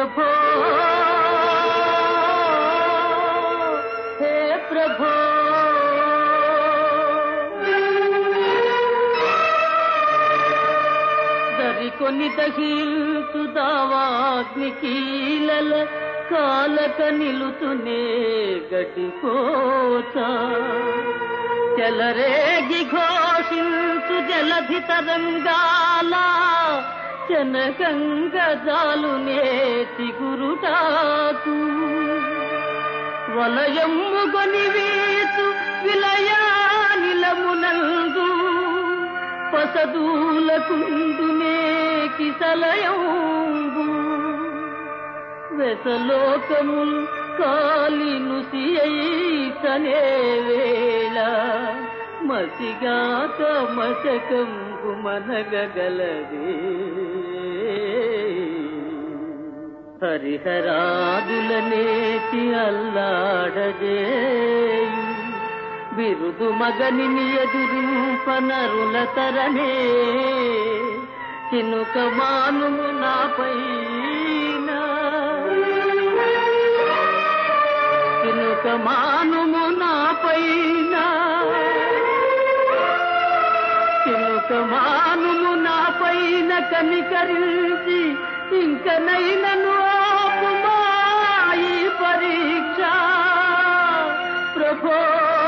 ప్రభో హే ప్రభో దరికొని దహిల్చు దావాగ్ని కీలల కాలక నిలుతునే గడికోచ చెలరేగి ఘోషించు జలధి తరంగాల చెనకంగ జాలునే చిగురుటాకు వలయమ్ము గొని వీచు విలయానిలమునందు పసదూలకుండునే కిసలయంబు వెసలోకముల్ కాలి నుసియైతనే వేళ మసిగాక మశకంబు మనగగలదే హరిహరాదులనేటి అల్లాడజేయు బిరుదు మగనిని ఎదురింపనరుల తరనే చినుక మానుము నాపైన చినుక మానుము నాపైన చినుక మానుము నాపైన కనికరించి ఇంకనైనను ఆపుమా ఈ పరీక్ష ప్రభో